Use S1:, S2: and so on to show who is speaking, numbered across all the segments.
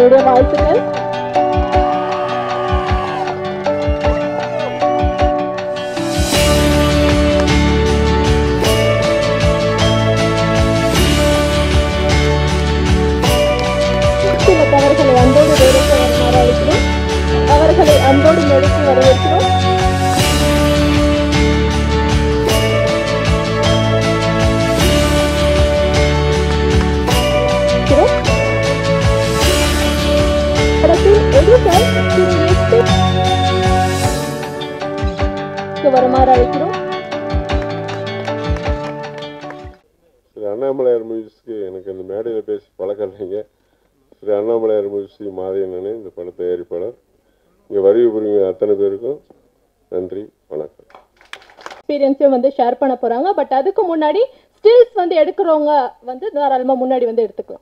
S1: எங்களுடைய வாழ்த்துக்கள் சில தவறுகளை அன்போடு வேலைக்கு வருமாறு அழைக்கிறோம் அவர்களை அன்போடு நெருக்கி வரவேற்கிறோம் இருக்கிறோம். படத்தில் எடிட்டர் திரு எஸ். க்கு வருமாறு அழைக்கிறோம்
S2: திரு அண்ணாமலையார் மியூசிக்கு எனக்கு இந்த மேடையில் பேசி பழக்கம் இல்லைங்க திரு அண்ணாமலையார் மியூசிக் மாதையனே இந்த பட தயாரிப்பாளர் இங்கே வருகை புரியுங்க அத்தனை பேருக்கும் நன்றி வணக்கம்
S1: எக்ஸ்பீரியன்ஸையும் வந்து ஷேர் பண்ண போறாங்க பட் அதுக்கு முன்னாடி ஸ்டில்ஸ் வந்து எடுக்கிறவங்க வந்து தாராளமா முன்னாடி வந்து எடுத்துக்கலாம்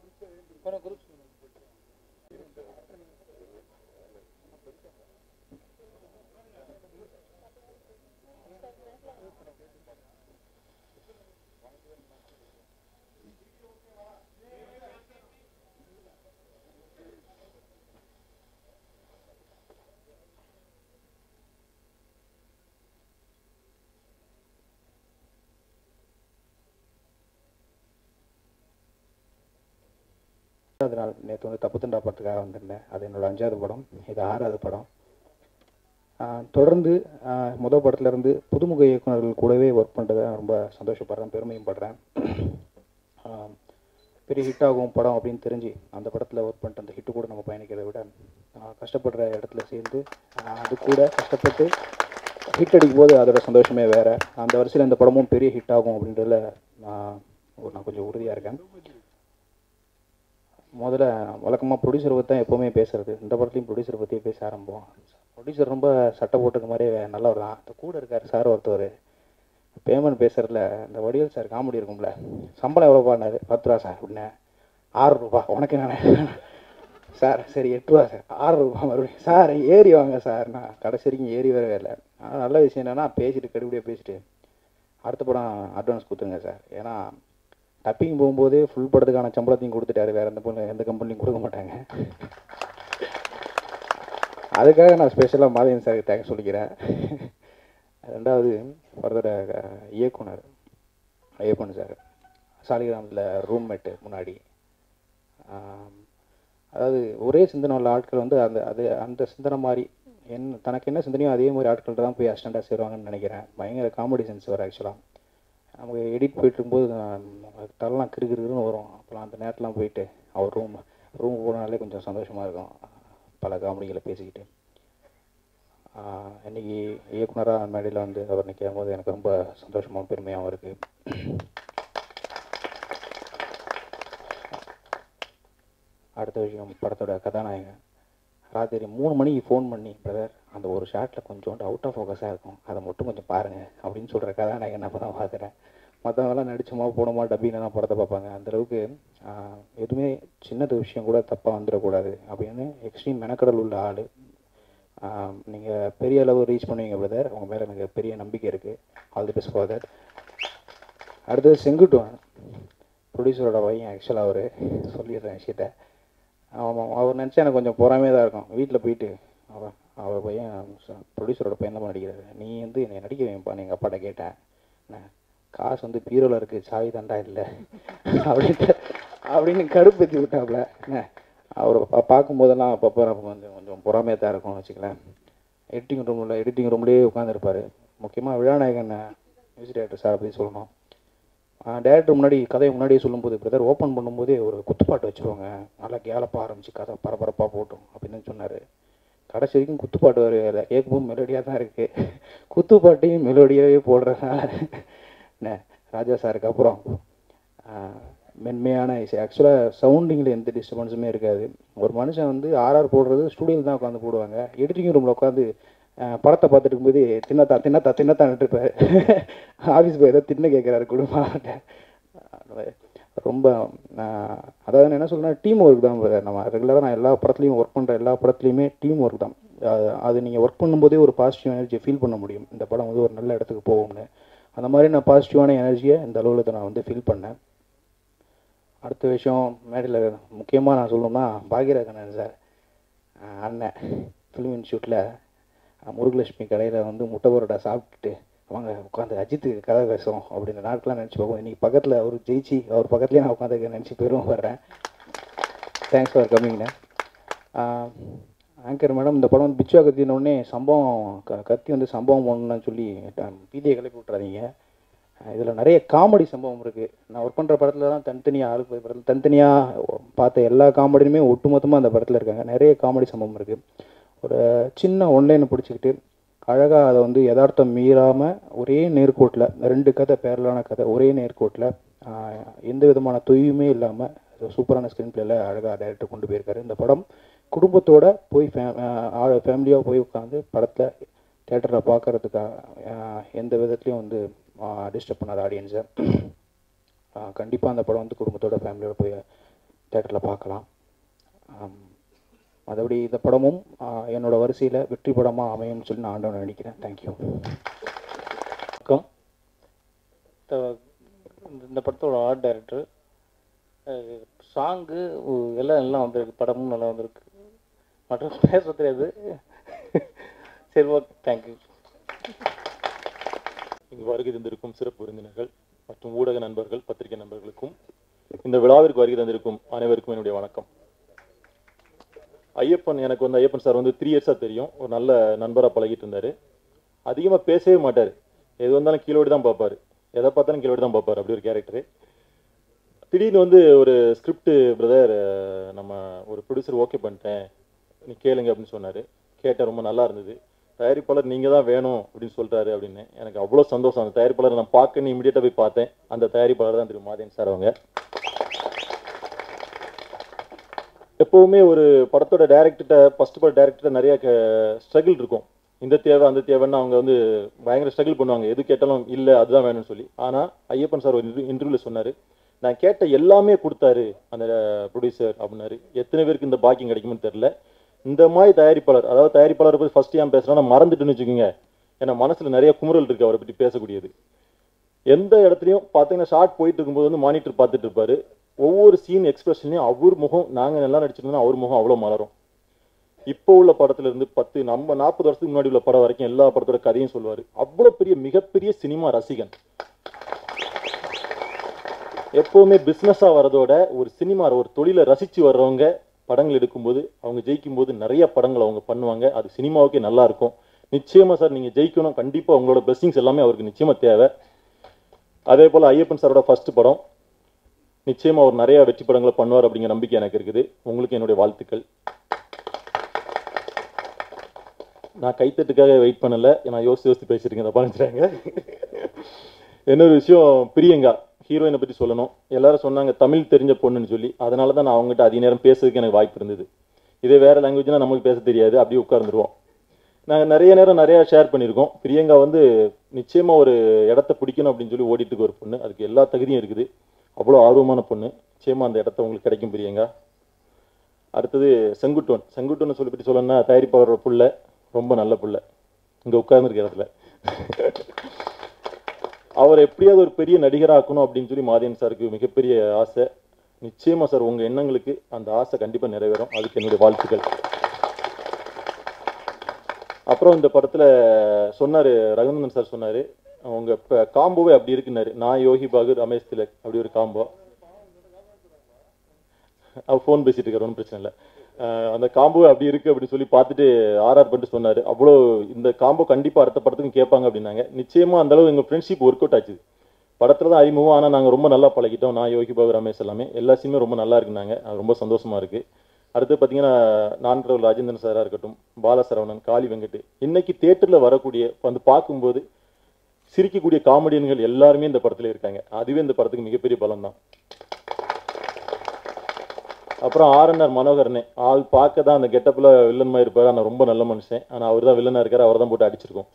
S3: அஞ்சாவது நாள் நேற்று வந்து தப்பு தண்டா படத்துக்காக வந்திருந்தேன் அது என்னோட அஞ்சாவது படம் இது ஆறாவது படம் ஆஹ் தொடர்ந்து ஆஹ் முதல் படத்துல இருந்து புதுமுக இயக்குனர்கள் கூடவே ஒர்க் பண்ணுறதை ரொம்ப சந்தோஷப்படுறேன் பெருமையும் படுறேன் ஆஹ் பெரிய ஹிட் ஆகும் படம் அப்படின்னு தெரிஞ்சு அந்த படத்தில் ஒர்க் பண்ணிட்டு அந்த ஹிட்டு கூட நம்ம பயணிக்கிறதை விட ஆஹ் கஷ்டப்படுற இடத்துல சேர்ந்து ஆஹ் அது கூட கஷ்டப்பட்டு ஹிட் அடிக்கும் போது அதோட சந்தோஷமே வேற அந்த வரிசையில் இந்த படமும் பெரிய ஹிட் ஆகும் அப்படின்றதுல நான் நான் கொஞ்சம் உறுதியாக இருக்கேன் முதல்ல வழக்கமாக ப்ரொடியூசரை பற்றி தான் எப்போவுமே பேசுறது இந்த படத்துலையும் ப்ரொடியூசரை பற்றியே பேச ஆரம்பிப்போம் ப்ரொடியூசர் ரொம்ப சட்டை போட்டுக்க மாதிரியே நல்லவர் தான் இந்த கூட இருக்கார் சார் ஒருத்தவர் பேமெண்ட் பேசுறதுல இந்த வடிவேல் சார் காமெடி இருக்கும்ல சம்பளம் எவ்வளோப்பான்னாரு பத்து ரூபா சார் அப்படின்னே ஆறு ரூபா உனக்கு நானே சார் சரி எட்டு ரூபா சார் ஆறு ரூபா மறுபடியும் சார் ஏறி வாங்க சார் நான் கடைசி வரைக்கும் ஏறி வரவே இல்லை ஆனால் நல்ல விஷயம் என்னன்னா பேசிட்டு கடுபடியாக பேசிட்டு அடுத்த படம் அட்வான்ஸ் கொடுத்துருங்க சார் ஏன்னா டப்பிங் போகும்போது ஃபுல் படத்துக்கான சம்பளத்தையும் கொடுத்துட்டாரு வேற எந்த பொண்ணு எந்த கம்பெனியும் கொடுக்க மாட்டாங்க அதுக்காக நான் ஸ்பெஷலாக மாதவன் சாருக்கு தேங்க்ஸ் சொல்லிக்கிறேன் ரெண்டாவது படத்தோட அஹ், இயக்குனர் ஐயப்பன் சார் சாலிகிராமத்தில் ரூம்மேட்டு முன்னாடி ஆம், அதாவது ஒரே சிந்தனை உள்ள ஆட்கள் வந்து அந்த அது அந்த சிந்தனை மாதிரி என் தனக்கு என்ன சிந்தனையோ அதே மாதிரி ஆட்கள்கிட்ட தான் போய் அசிஸ்டண்ட்டாக சேருவாங்கன்னு நினைக்கிறேன் பயங்கர காமெடி சென்ஸ் வர ஆக்சுவலாக நமக்கு எடிட் போயிட்டு இருக்கும்போது நான் தரலாம் கிரு கிருன்னு வரும் அப்போலாம் அந்த நேரத்துலாம் போயிட்டு அவர் ரூம் ரூம் போனாலே கொஞ்சம் சந்தோஷமாக இருக்கும் பல காமெடிகளை பேசிக்கிட்டு ஆஹ் இன்னைக்கு இயக்குனராக மேடையில் வந்து அவர் நிற்கும் போது எனக்கு ரொம்ப சந்தோஷமாகவும் பெருமையாகவும் இருக்குது அடுத்த விஷயம் படத்தோட கதாநாயகன் ராத்திரி மூணு மணிக்கு ஃபோன் பண்ணி பிரதர் அந்த ஒரு ஷாட்டில் கொஞ்சோண்டு அவுட் ஆஃப் ஃபோக்கஸாக இருக்கும் அதை மட்டும் கொஞ்சம் பாருங்கள் அப்படின்னு சொல்கிற கதாநாயகன் அப்போ தான் பார்க்குறேன் மற்றவங்களாம் நடிச்சுமா போனோமா டப்பின்னு தான் படத்தை பார்ப்பாங்க அந்தளவுக்கு எதுவுமே சின்னது விஷயம் கூட தப்பாக வந்துடக்கூடாது அப்படின்னு எக்ஸ்ட்ரீம் மெனக்கடல் உள்ள ஆள் நீங்கள் பெரிய அளவு ரீச் பண்ணுவீங்க பிரதர் உங்கள் மேலே எனக்கு பெரிய நம்பிக்கை இருக்குது all the best for that அடுத்தது செங்குட்டுவன் ப்ரொடியூசரோட பையன் ஆக்சுவலாக அவர் சொல்லிடுறேன் விஷயத்த ஆமாம் அவர் நினச்சா எனக்கு கொஞ்சம் பொறாமையாக தான் இருக்கும் வீட்டில் போயிட்டு அவர் அவர் பையன் ப்ரொடியூசரோட பையன் தான் நடிக்கிறாரு நீ வந்து என்னை நடிக்க வைப்பா எங்கள் அப்பாட்ட கேட்டேன் என்ன காசு வந்து பீரோவில் இருக்குது சாவி தண்டா இல்லை அப்படின்ட்டு அப்படின்னு கடுப்பேற்றி விட்டாப்புல என்ன அவரை பா- பார்க்கும்போதெல்லாம் அப்பப்போ நமக்கு கொஞ்சம் கொஞ்சம் பொறாமையாக தான் இருக்கும்னு வச்சுக்கலாம் எடிட்டிங் ரூமில் எடிட்டிங் ரூம்லேயே உட்காந்துருப்பாரு முக்கியமாக விழாநாயகன் மியூசிக் டேரக்டர் சார் அப்படின்னு சொல்லணும் டேரக்டர் முன்னாடி கதையை முன்னாடியே சொல்லும்போது பிரதர் ஓப்பன் பண்ணும்போதே ஒரு குத்துப்பாட்டு வச்சுருவாங்க நல்லா கேலப்பாக ஆரம்பிச்சு கதை பரபரப்பாக போட்டும் அப்படின்னு சொன்னார் கடைசி வரைக்கும் குத்துப்பாட்டு வர கேட்கும்போது மெலோடியாக தான் இருக்குது குத்துப்பாட்டையும் மெலோடியாகவே போடுறதுனால என்ன ராஜா சாருக்கு அப்புறம் ஆஹ், மென்மையான இசை ஆக்சுவலாக சவுண்டிங்கில் எந்த டிஸ்டர்பன்ஸுமே இருக்காது ஒரு மனுஷன் வந்து ஆர்ஆர் போடுறது ஸ்டூடியோவில் தான் உட்காந்து போடுவாங்க எடிட்டிங் ரூமில் உட்காந்து ஆஹ், படத்தை பார்த்துட்டு இருக்கும்போது தின்னத்தா தின்னத்தா தின்னத்தான்ட்டு இருப்பார் ஆஃபீஸ் போய் ஏதோ தின்ன கேட்குறாரு குடும்பம் ரொம்ப நான் அதாவது நான் என்ன சொல்றேன்னா டீம் ஒர்க் தான் brother. நம்ம ரெகுலராக நான் எல்லா படத்துலையும் ஒர்க் பண்ணுற எல்லா படத்துலையுமே டீம் ஒர்க் தான் அது- அது நீங்கள் ஒர்க் பண்ணும்போதே ஒரு பாசிட்டிவ் எனர்ஜியை ஃபீல் பண்ண முடியும் இந்த படம் வந்து ஒரு நல்ல இடத்துக்கு போகும்னு அந்த மாதிரி நான் பாசிட்டிவான எனர்ஜியை இந்த அலுவலகத்தை நான் வந்து ஃபீல் பண்ணேன் அடுத்த விஷயம் மேடையில் முக்கியமாக நான் சொல்லணும்னா பாக்யராஜன் சார் அஹ் அண்ணன் ஃபிலிம் இன்ஸ்டியூட்டில் முருகலட்சுமி கடையில் வந்து முட்டை பரோட்டா சாப்பிட்டுட்டு வாங்க உட்காந்து அஜித்துக்கு கதை பேசுவோம் அப்படின்ற நாட்கள்லாம் நினச்சி பார்ப்போம் இன்றைக்கி பக்கத்தில் அவர் ஜெயிச்சு அவர் பக்கத்துலேயே நான் உட்காந்து நினச்சி பெரும் வர்றேன் தேங்க்ஸ் ஃபார் கம்மிங்ண்ணே ஆங்கர் மேடம் இந்த படம் வந்து பிச்சுவா கத்தினோடனே சம்பவம் க கத்தி வந்து சம்பவம் பண்ணணும்னு சொல்லி பீதியை கிளப்பி விட்றாதீங்க இதில் நிறைய காமெடி சம்பவம் இருக்குது நான் ஒர்க் பண்ணுற படத்துல தான் தனித்தனியாக ஆளுக்கு போய் படத்தில் தனித்தனியாக பார்த்த எல்லா காமெடியுமே ஒட்டுமொத்தமாக அந்த படத்தில் இருக்காங்க நிறைய காமெடி சம்பவம் இருக்குது ஒரு சின்ன ஒன்லைனை பிடிச்சிக்கிட்டு அழகாக அதை வந்து யதார்த்தம் மீறாமல் ஒரே நேர்கோட்டில் ரெண்டு கதை பேரலான கதை ஒரே நேர்கோட்டில் எந்த விதமான தொய்வுமே இல்லாமல் சூப்பரான ஸ்க்ரீன் பிளேல அழகாக டைரக்டர் கொண்டு போயிருக்காரு இந்த படம் குடும்பத்தோட போய் ஃபே ஃபேமிலியாக போய் உட்காந்து படத்தை தேட்டரில் பார்க்கறதுக்காக எந்த விதத்துலையும் வந்து டிஸ்டர்ப் பண்ணாத ஆடியன்ஸை கண்டிப்பாக அந்த படம் வந்து குடும்பத்தோட ஃபேமிலியோட போய் தேட்டரில் பார்க்கலாம் ஆம், மற்றபடி இந்த படமும் ஆ, என்னோட வரிசையில் வெற்றி படமாக அமையும்னு சொல்லி நான் ஆண்டவனை நினைக்கிறேன் தேங்க்யூ
S4: வணக்கம் இந்த- இந்த படத்தோட ஆர்ட் டைரக்டர் சாங்கு எல்லாம் எல்லாம் வந்திருக்கு படமும் நல்லா வந்திருக்கு மற்றும் பேச தெரியாது சரி ஓகே தேங்க்யூ
S5: இங்கு வருகை தந்திருக்கும் சிறப்பு விருந்தினர்கள் மற்றும் ஊடக நண்பர்கள் பத்திரிகை நண்பர்களுக்கும் இந்த விழாவிற்கு வருகை தந்திருக்கும் அனைவருக்கும் என்னுடைய வணக்கம் ஐயப்பன் எனக்கு வந்து ஐயப்பன் சார் வந்து த்ரீ இயர்ஸாக தெரியும் ஒரு நல்ல நண்பராக பழகிட்டு இருந்தார் அதிகமாக பேசவே மாட்டார் எது வந்தாலும் கீழோடி தான் பார்ப்பாரு எதை பார்த்தாலும் கீழோடி தான் பார்ப்பாரு அப்படி ஒரு கேரக்டரு திடீர்னு வந்து ஒரு ஸ்கிரிப்ட் பிரதர் நம்ம ஒரு ப்ரொடியூசர் ஓகே பண்ணிட்டேன் நீ கேளுங்க அப்படின்னு சொன்னார் கேட்டேன் ரொம்ப நல்லா இருந்தது தயாரிப்பாளர் நீங்கள் தான் வேணும் அப்படின்னு சொல்கிறாரு அப்படின்னு எனக்கு அவ்வளோ சந்தோஷம் அந்த தயாரிப்பாளரை நான் பார்க்க இமீடியட்டாக போய் பார்த்தேன் அந்த தயாரிப்பாளர் தான் திரு மாதேன் சார் அவங்க எப்போவுமே ஒரு படத்தோட டேரக்டர்கிட்ட ஃபர்ஸ்ட் பட டேரக்டர்கிட்ட நிறைய ஸ்ட்ரகிள் இருக்கும் இந்த தேவை அந்த தேவைன்னு அவங்க வந்து பயங்கர ஸ்ட்ரகிள் பண்ணுவாங்க எது கேட்டாலும் இல்லை அதுதான் வேணும்னு சொல்லி ஆனால் ஐயப்பன் சார் ஒரு இன்டர்வியூவில் சொன்னார் நான் கேட்ட எல்லாமே கொடுத்தாரு அந்த ப்ரொடியூசர் அப்படின்னாரு எத்தனை பேருக்கு இந்த பாக்கியம் கிடைக்கும்னு தெரில இந்த மாதிரி தயாரிப்பாளர் அதாவது தயாரிப்பாளரை பற்றி ஃபர்ஸ்ட் ஏன் பேசுகிறேன்னா மறந்துட்டுன்னு வச்சுக்கோங்க ஏன்னா மனசில் நிறைய குமுறல் இருக்குது அவரை பற்றி பேசக்கூடியது எந்த இடத்துலையும் பார்த்தீங்கன்னா ஷார்ட் போயிட்டு இருக்கும்போது வந்து மானிட்டர் பார்த்துட்டு இருப்பாரு ஒவ்வொரு சீன் எக்ஸ்பிரஷன்லையும் அவர் முகம் நாங்கள் நல்லா நடிச்சிருந்தோம்னா அவர் முகம் அவ்வளோ மலரும் இப்போ உள்ள படத்துல இருந்து பத்து நம்ம நாற்பது வருஷத்துக்கு முன்னாடி உள்ள படம் வரைக்கும் எல்லா படத்தோட கதையும் சொல்லுவார் அவ்வளோ பெரிய மிகப்பெரிய சினிமா ரசிகன் எப்பவுமே பிஸ்னஸாக வரதோட ஒரு சினிமா ஒரு தொழிலை ரசித்து வர்றவங்க படங்கள் எடுக்கும்போது அவங்க ஜெயிக்கும் போது நிறைய படங்கள் அவங்க பண்ணுவாங்க அது சினிமாவுக்கே நல்லா இருக்கும் நிச்சயமா சார் நீங்க ஜெயிக்கணும் கண்டிப்பா உங்களோட பிளெஸிங்ஸ் எல்லாமே அவருக்கு நிச்சயமா தேவை அதே போல ஐயப்பன் சாரோட ஃபர்ஸ்ட் படம் நிச்சயமா அவர் நிறைய வெற்றி படங்களை பண்ணுவார் அப்படிங்கிற நம்பிக்கை எனக்கு இருக்குது உங்களுக்கு என்னுடைய வாழ்த்துக்கள் நான் கைத்தட்டுக்காக வெயிட் பண்ணல நான் யோசிச்சு யோசிச்சு பேசிருக்கேன் தப்பா நினைச்சிட்டாங்க இன்னொரு விஷயம் பிரியங்கா ஹீரோயினை பற்றி சொல்லணும் எல்லாரும் சொன்னாங்க தமிழ் தெரிஞ்ச பொண்ணுன்னு சொல்லி அதனால தான் நான் அவங்ககிட்ட அதிக நேரம் பேசுறதுக்கு எனக்கு வாய்ப்பு இருந்தது இதே வேற லாங்குவேஜ்னா நமக்கு பேச தெரியாது அப்படியே உட்கார்ந்துருவோம் நாங்கள் நிறைய நேரம் நிறைய ஷேர் பண்ணியிருக்கோம் பிரியங்கா வந்து நிச்சயமா ஒரு இடத்த பிடிக்கணும் அப்படின்னு சொல்லி ஓடிட்டு இருக்க ஒரு பொண்ணு அதுக்கு எல்லா தகுதியும் இருக்குது அவ்வளோ ஆர்வமான பொண்ணு நிச்சயமா அந்த இடத்த உங்களுக்கு கிடைக்கும் பிரியங்கா அடுத்தது செங்குட்டோன் செங்குட்டோன்னு சொல்லி பற்றி சொல்லணும்னா தயாரிப்பாளரோட புள்ள ரொம்ப நல்ல புள்ள இங்கே உட்கார்ந்துருக்க இடத்துல அவர் எப்படியாவது ஒரு பெரிய நடிகராக்கணும் அப்படின்னு சொல்லி மாதேன் சாருக்கு மிகப்பெரிய ஆசை நிச்சயமா சார் உங்க எண்ணங்களுக்கு அந்த ஆசை கண்டிப்பா நிறைவேறும் அதுக்கு என்னுடைய வாழ்த்துக்கள் அப்புறம் இந்த படத்துல சொன்னாரு ரகுநந்தன் சார் சொன்னாரு உங்க காம்போவே அப்படி இருக்குன்னாரு நான் யோகி பாகு ரமேஷ் திலக் அப்படி ஒரு காம்போ அவர் ஃபோன் பேசிட்டு இருக்காரு ஒன்றும் பிரச்சனை இல்லை அஹ் அந்த காம்போ அப்படி இருக்கு அப்படின்னு சொல்லி பார்த்துட்டு ஆர்ஆர் பண்ணிட்டு சொன்னாரு அவ்வளோ இந்த காம்போ கண்டிப்பா அடுத்த படத்துக்கும் கேட்பாங்க அப்படின்னாங்க நிச்சயமா அந்த அளவு எங்க ஃப்ரெண்ட்ஷிப் ஒர்க் அவுட் ஆச்சு படத்துல தான் அறிமுகம் ஆனால் நாங்கள் ரொம்ப நல்லா பழகிட்டோம் நான் யோகி பாபு ரமேஷ் எல்லாமே எல்லா சீனுமே ரொம்ப நல்லா இருக்குனாங்க அது ரொம்ப சந்தோஷமா இருக்கு அடுத்து பார்த்தீங்கன்னா நான்கரவு ராஜேந்திரன் சாரா இருக்கட்டும் பாலசரவணன் காளி வெங்கட் இன்னைக்கு தேட்டர்ல வரக்கூடிய வந்து பார்க்கும்போது சிரிக்கக்கூடிய காமெடியன்கள் எல்லாருமே இந்த படத்துல இருக்காங்க அதுவே இந்த படத்துக்கு மிகப்பெரிய பலம் தான் அப்புறம் ஆர்என்ஆர் மனோகரனே ஆள் பார்க்க தான் அந்த கெட்டப்பில் வில்லன் மாதிரி இருப்பார் ஆனால் ரொம்ப நல்ல மனுஷன் ஆனால் அவர் தான் வில்லனாக இருக்காரு அவர் தான் போட்டு அடிச்சிருக்கோம்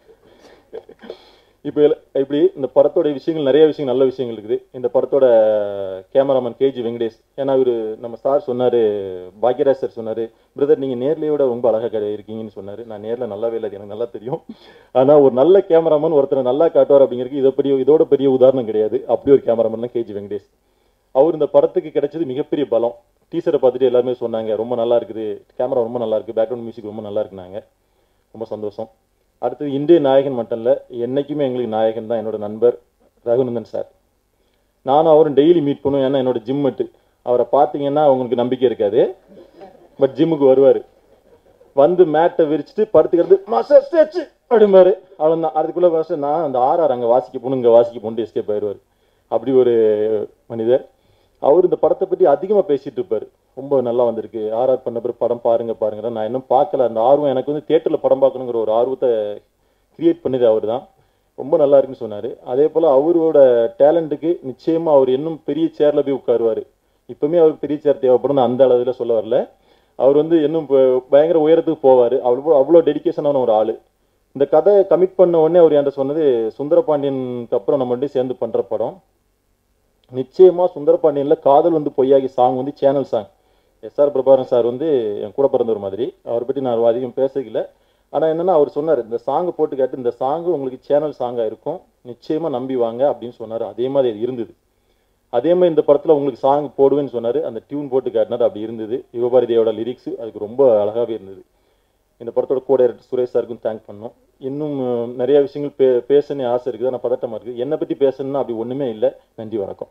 S5: இப்போ இப்படி இந்த படத்தோட விஷயங்கள் நிறைய விஷயங்கள் நல்ல விஷயங்கள் இருக்குது இந்த படத்தோட கேமராமேன் கேஜி வெங்கடேஷ் ஏன்னா இவர் நம்ம சார் சொன்னார் பாக்யராஜ் சார் சொன்னார் பிரதர் நீங்கள் நேர்லையோட ரொம்ப அழகாக இருக்கீங்கன்னு சொன்னார் நான் நேரில் நல்லாவே இல்லை அது எனக்கு நல்லா தெரியும் ஆனால் ஒரு நல்ல கேமராமேன் ஒருத்தரை நல்லா காட்டுவார் அப்படிங்கிறதுக்கு இதை பெரிய இதோட பெரிய உதாரணம் கிடையாது அப்படி ஒரு கேமராமேன் தான் கேஜி வெங்கடேஷ் அவர் இந்த படத்துக்கு கிடைச்சது மிகப்பெரிய பலம் டீசரை பார்த்துட்டு எல்லாருமே சொன்னாங்க ரொம்ப நல்லா இருக்குது கேமரா ரொம்ப நல்லா இருக்கு பேக்ரவுண்ட் மியூசிக் ரொம்ப நல்லா இருக்குனாங்க ரொம்ப சந்தோஷம் அடுத்தது இந்திய நாயகன் மட்டும் இல்லை என்னைக்குமே எங்களுக்கு நாயகன் தான் என்னோட நண்பர் ரகுநந்தன் சார் நானும் அவரும் டெய்லி மீட் பண்ணுவோம் ஏன்னா என்னோட ஜிம் மட்டு அவரை பார்த்தீங்கன்னா உங்களுக்கு நம்பிக்கை இருக்காது பட் ஜிம்முக்கு வருவார் வந்து மேட்டை விரிச்சிட்டு படுத்துக்கிறது மாஸ்டர் ஸ்டேச்சு அப்படிம்பாரு அவ்வளோதான் அதுக்குள்ள ஃபர்ஸ்ட் நான் அந்த ஆர்ஆர் அங்கே வாசிக்க போகணும் இங்கே வாசிக்க போகணும் எஸ்கேப் ஆயிடுவார் அப்படி ஒரு மனிதர் அவர் இந்த படத்தை பற்றி அதிகமாக பேசிட்டு இருப்பார் ரொம்ப நல்லா வந்திருக்கு ஆர்ஆர் பண்ண பிறகு படம் பாருங்க பாருங்க நான் இன்னும் பார்க்கல அந்த ஆர்வம் எனக்கு வந்து தியேட்டரில் படம் பார்க்கணுங்கிற ஒரு ஆர்வத்தை கிரியேட் பண்ணது அவர் தான் ரொம்ப நல்லா இருக்குன்னு சொன்னார் அதே போல் அவரோட டேலண்ட்டுக்கு நிச்சயமாக அவர் இன்னும் பெரிய சேரில் போய் உட்காருவார் இப்பவுமே அவருக்கு பெரிய சேர் தேவைப்படும் நான் அந்த அளவில் சொல்ல வரல அவர் வந்து இன்னும் ப- பயங்கர உயரத்துக்கு போவார் அவ்வளோ அவ்வளோ டெடிகேஷனான ஒரு ஆள் இந்த கதை கமிட் பண்ண உடனே அவர் என்கிட்ட சொன்னது சுந்தரபாண்டியனுக்கு அப்புறம் நம்ம ரெண்டு சேர்ந்து பண்ற படம் நிச்சயமா சுந்தரபாண்டியன்ல காதல் வந்து பொய்யாகி சாங் வந்து channel song SR Prabhakaran sir வந்து என் கூட பிறந்தவர் மாதிரி அவரை பற்றி நான் அதிகம் பேசல ஆனா என்னன்னா அவர் சொன்னார் இந்த சாங் போட்டு கேட்டு இந்த சாங் உங்களுக்கு சேனல் சாங்கா இருக்கும் நிச்சயமா நம்பி வாங்க அப்படின்னு சொன்னாரு அதே மாதிரி அது இருந்தது அதே மாதிரி இந்த படத்துல உங்களுக்கு சாங் போடுவேன்னு சொன்னாரு அந்த டியூன் போட்டு காட்டினார் அப்படி இருந்தது யுவபாரதி தேவோட லிரிக்ஸ் அதுக்கு ரொம்ப அழகாவே இருந்தது இந்த படத்தோட கூட director சுரேஷ் சாருக்கும் தேங்க் பண்ணோம் இன்னும் அஹ், நிறைய விஷயங்கள் பே பேசணும்னு ஆசை இருக்குது ஆனால் பதட்டமா இருக்குது என்னை பற்றி பேசணும்னா அப்படி ஒன்றுமே இல்லை நன்றி வணக்கம்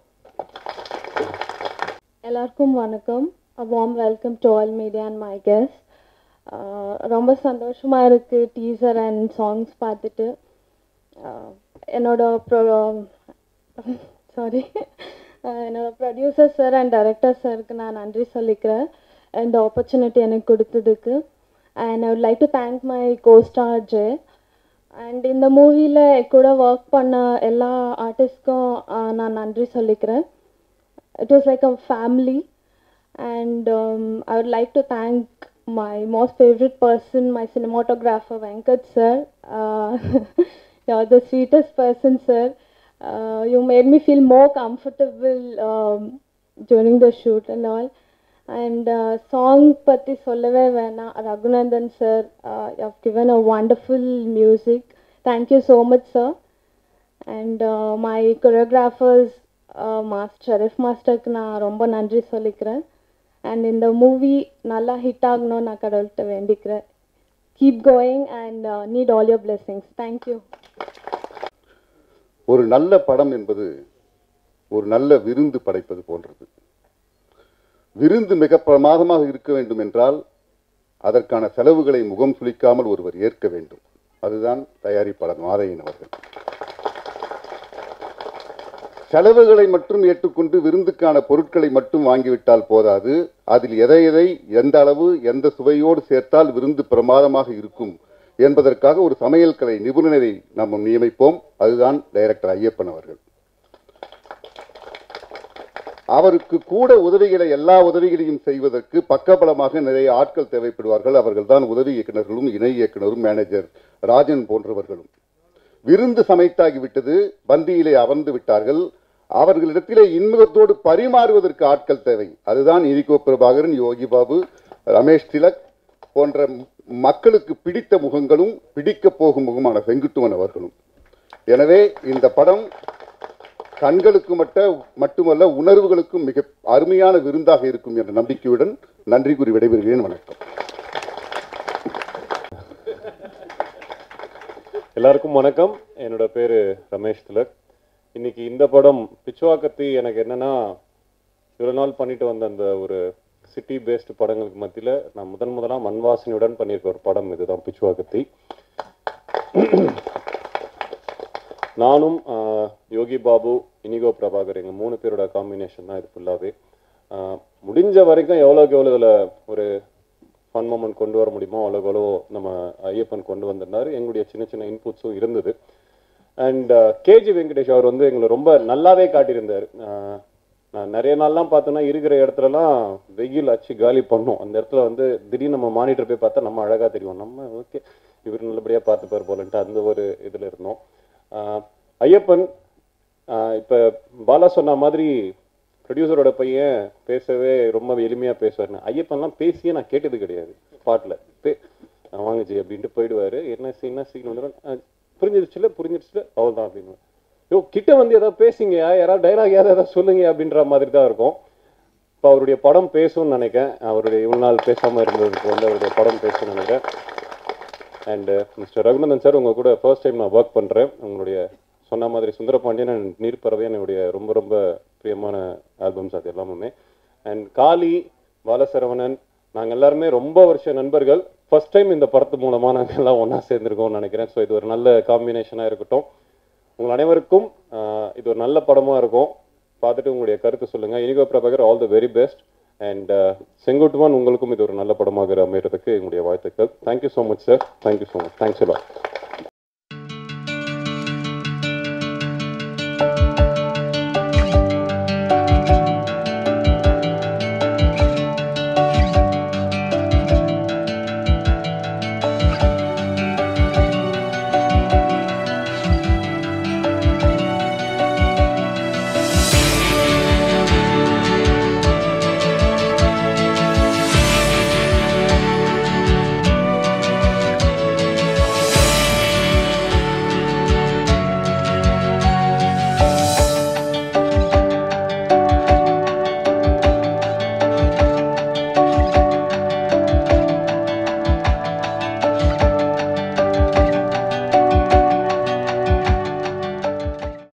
S1: எல்லாருக்கும் வணக்கம் a warm welcome to all media and my guests ஆஹ் ரொம்ப சந்தோஷமா இருக்கு டீசர் அண்ட் சாங்ஸ் பார்த்துட்டு ஆஹ் என்னோட ப்ரோ சாரி என்னோட ப்ரொடியூசர் சார் அண்ட் டைரக்டர் சாருக்கு நான் நன்றி சொல்லிக்கிறேன் இந்த ஆப்பர்ச்சுனிட்டி எனக்கு கொடுத்ததுக்கு and I would like to thank my costar J and இந்த மூவியில் கூட ஒர்க் பண்ண எல்லா ஆர்டிஸ்ட்க்கும் நான் நன்றி சொல்லிக்கிறேன் it was like a family and um, i would like to thank my most favorite person my cinematographer venkat sir uh, you're the sweetest person sir uh, you made me feel more comfortable um, during the shoot and all and uh, song பத்தி சொல்லவே வேணாம் Raghunandan sir uh, you have given a wonderful music thank you so much sir and my choreographers master Sharif மாஸ்டருக்கு நான் ரொம்ப நன்றி சொல்லிக்கிறேன் and இந்த movie நல்லா ஹிட் ஆகணும்னு நான் கடவுள்கிட்ட வேண்டிக்கிறேன் keep going and need all your blessings thank you
S6: ஒரு நல்ல படம் என்பது ஒரு நல்ல விருந்து படைப்பது போன்றது விருந்து மிக பிரமாதமாக இருக்க வேண்டும் என்றால் அதற்கான செலவுகளை முகம் சுளிக்காமல் ஒருவர் ஏற்க வேண்டும் அதுதான் தயாரிப்பாளர் மாதையன் அவர்கள் செலவுகளை மட்டும் ஏற்றுக்கொண்டு விருந்துக்கான பொருட்களை மட்டும் வாங்கிவிட்டால் போதாது அதில் எதை எதை எந்த அளவு எந்த சுவையோடு சேர்த்தால் விருந்து பிரமாதமாக இருக்கும் என்பதற்காக ஒரு சமையல் கலை நிபுணரை நாம் நியமிப்போம் அதுதான் டைரக்டர் ஐயப்பன் அவர்கள் அவருக்கு கூட உதவிகளை எல்லா உதவிகளையும் செய்வதற்கு பக்கபலமாக நிறைய ஆட்கள் தேவைப்படுவார்கள் அவர்கள்தான் உதவி இயக்குநர்களும் இணை இயக்குனரும் மேனேஜர் ராஜன் போன்றவர்களும் விருந்து சமைத்தாகிவிட்டது பந்தியிலே அமர்ந்து விட்டார்கள் அவர்களிடத்திலே இன்முகத்தோடு பரிமாறுவதற்கு ஆட்கள் தேவை அதுதான் இரிகோ பிரபாகரன் யோகி பாபு ரமேஷ் திலக் போன்ற ம- மக்களுக்கு பிடித்த முகங்களும் பிடிக்க போகும் முகமான செங்குட்டுவன் அவர்களும் எனவே இந்த படம் கண்களுக்கு மட்ட மட்டுமல்ல உணர்வுகளுக்கும் மிக அருமையான விருந்தாக இருக்கும் என்ற நம்பிக்கையுடன் நன்றி கூறி விடைபெறுகிறேன் வணக்கம்
S7: எல்லாருக்கும் வணக்கம் என்னோட பேரு ரமேஷ் திலக் இன்னைக்கு இந்த படம் பிச்சுவாக்கத்தி எனக்கு என்னன்னா இவ்வளவு நாள் பண்ணிட்டு வந்த அந்த ஒரு சிட்டி பேஸ்டு படங்களுக்கு மத்தியில நான் முதன் முதலா மண்வாசனையுடன் பண்ணியிருக்க ஒரு படம் இதுதான் பிச்சுவாக்கத்தி நானும் ஆஹ், யோகி பாபு இனிகோ பிரபாகர் எங்க மூணு பேரோட காம்பினேஷன் தான் இது ஃபுல்லாவே ஆஹ், முடிஞ்ச வரைக்கும் எவ்வளோக்கு எவ்வளோ இதுல ஒரு ஃபன் மூமெண்ட் கொண்டு வர முடியுமோ அவ்வளோக்கு அவ்வளோ நம்ம ஐயப்பன் கொண்டு வந்திருந்தாரு எங்களுடைய சின்ன சின்ன இன்புட்ஸும் இருந்தது அண்ட் கேஜி வெங்கடேஷ் அவர் வந்து எங்களை ரொம்ப நல்லாவே காட்டியிருந்தார் ஆஹ் நான் நிறைய நாள்லாம் பார்த்தோன்னா இருக்கிற இடத்துலலாம் வெயில் அச்சு காலி பண்ணோம் அந்த இடத்துல வந்து திடீர்னு நம்ம மானிட்டர் போய் பார்த்தா நம்ம அழகா தெரியும் நம்ம ஓகே இவர் நல்லபடியா பார்த்துப்பார் போலன்ட்டு அந்த ஒரு இதுல இருந்தோம் ஆஹ் ஐயப்பன் ஆஹ் இப்ப பாலா சொன்ன மாதிரி ப்ரொடியூசரோட பையன் பேசவே ரொம்ப எளிமையா பேசுவாருன்னு ஐயப்பன்லாம் பேசியே நான் கேட்டது கிடையாது ஸ்பாட்ல பே "ஆ, வாங்க ஜி அப்படின்ட்டு போயிடுவாரு என்ன சீன் என்ன சீன் வந்துடும் புரிஞ்சிருச்சுல புரிஞ்சிருச்சுல அவ்வளோதான் அப்படின்னு யோ கிட்ட வந்து ஏதாவது பேசுங்க யாராவது டைலாக் ஏதாவது ஏதாவது சொல்லுங்க அப்படின்ற மாதிரி தான் இருக்கும் இப்போ அவருடைய படம் பேசும்னு நினைக்கிறேன் அவருடைய இவ்வளோ நாள் பேசாமல் இருந்ததுக்கு வந்து அவருடைய படம் பேசும்னு நினைக்கிறேன் அண்டு மிஸ்டர் ரகுநந்தன் சார் உங்கள் கூட ஃபர்ஸ்ட் டைம் நான் ஒர்க் பண்ணுறேன் உங்களுடைய சொன்ன மாதிரி சுந்தரபாண்டியன் அண்ட் நீர்ப்பறவை என்னுடைய ரொம்ப ரொம்ப பிரியமான ஆல்பம்ஸ் அது எல்லாமே அண்ட் காளி பாலசரவணன் நாங்கள் எல்லாருமே ரொம்ப வருஷ நண்பர்கள் ஃபர்ஸ்ட் டைம் இந்த படத்து மூலமாக நாங்கள் எல்லாம் ஒன்றா சேர்ந்துருக்கோம்னு நினைக்கிறேன் ஸோ இது ஒரு நல்ல காம்பினேஷனாக இருக்கட்டும் உங்கள் அனைவருக்கும் ஆஹ், இது ஒரு நல்ல படமாக இருக்கும் பார்த்துட்டு உங்களுடைய கருத்து சொல்லுங்கள் Inigo Prabhakar all the very best and Senguttuvan உங்களுக்கும் இது ஒரு நல்ல படமாக அமைகிறதுக்கு எங்களுடைய வாழ்த்துக்கள் thank you so much sir thank you so much thanks எல்லாம்